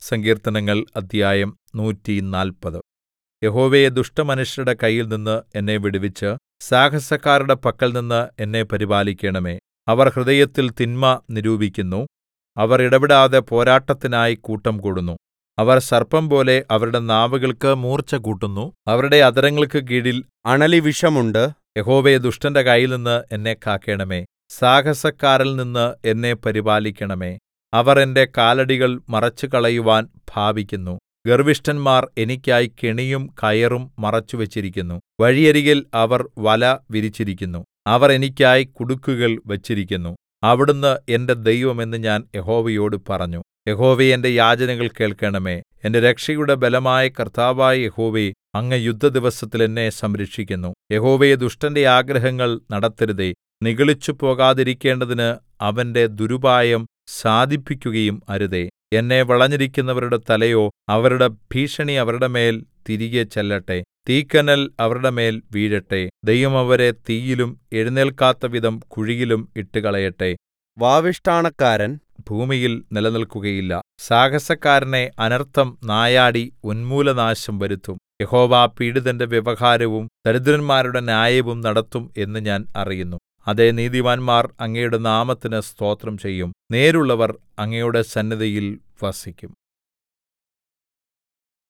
സങ്കീർത്തനങ്ങൾ അദ്ധ്യായം നൂറ്റിനാല്പത് യഹോവേ ദുഷ്ടമനുഷ്യരുടെ കയ്യിൽനിന്ന് എന്നെ വിടുവിച്ച് സാഹസക്കാരുടെ പക്കൽനിന്ന് എന്നെ പരിപാലിക്കണമേ അവർ ഹൃദയത്തിൽ തിന്മ നിരൂപിക്കുന്നു അവർ ഇടവിടാതെ പോരാട്ടത്തിനായി കൂട്ടം കൂടുന്നു അവർ സർപ്പംപോലെ അവരുടെ നാവുകൾക്ക് മൂർച്ച കൂട്ടുന്നു അവരുടെ അധരങ്ങൾക്ക് കീഴിൽ അണലിവിഷമുണ്ട് യഹോവേ ദുഷ്ടന്റെ കയ്യിൽനിന്ന് എന്നെ കാക്കണമേ സാഹസക്കാരിൽ നിന്ന് എന്നെ പരിപാലിക്കണമേ അവർ എന്റെ കാലടികൾ മറച്ചുകളയുവാൻ ഭാവിക്കുന്നു ഗർവ്വിഷ്ഠന്മാർ എനിക്കായി കെണിയും കയറും മറച്ചുവച്ചിരിക്കുന്നു വഴിയരികിൽ അവർ വല വിരിച്ചിരിക്കുന്നു അവർ എനിക്കായി കുടുക്കുകൾ വച്ചിരിക്കുന്നു അവിടുന്ന് എന്റെ ദൈവം എന്ന് ഞാൻ യഹോവയോട് പറഞ്ഞു യഹോവേ എന്റെ യാചനകൾ കേൾക്കണമേ എന്റെ രക്ഷയുടെ ബലമായ കർത്താവായ യഹോവേ അങ്ങ് യുദ്ധദിവസത്തിൽ എന്നെ സംരക്ഷിക്കുന്നു യഹോവേ ദുഷ്ടന്റെ ആഗ്രഹങ്ങൾ നടത്തരുതേ നിഗളിച്ചു പോകാതിരിക്കേണ്ടതിന് അവന്റെ ദുരുപായം സാധിപ്പിക്കുകയും അരുതേ എന്നെ വളഞ്ഞിരിക്കുന്നവരുടെ തലയോ അവരുടെ ഭീഷണി അവരുടെ മേൽ തിരികെ ചെല്ലട്ടെ തീക്കനൽ അവരുടെ മേൽ വീഴട്ടെ ദൈവം അവരെ തീയിലും എഴുന്നേൽക്കാത്തവിധം കുഴിയിലും ഇട്ടുകളയട്ടെ വാവിഷ്ഠാണക്കാരൻ ഭൂമിയിൽ നിലനിൽക്കുകയില്ല സാഹസക്കാരനെ അനർത്ഥം നായാടി ഉന്മൂലനാശം വരുത്തും യഹോവ പീഡിതന്റെ വ്യവഹാരവും ദരിദ്രന്മാരുടെ ന്യായവും നടത്തും എന്ന് ഞാൻ അറിയുന്നു അതേ നീതിമാന്മാർ അങ്ങയുടെ നാമത്തിന് സ്തോത്രം ചെയ്യും നേരുള്ളവർ അങ്ങയുടെ സന്നിധിയിൽ വസിക്കും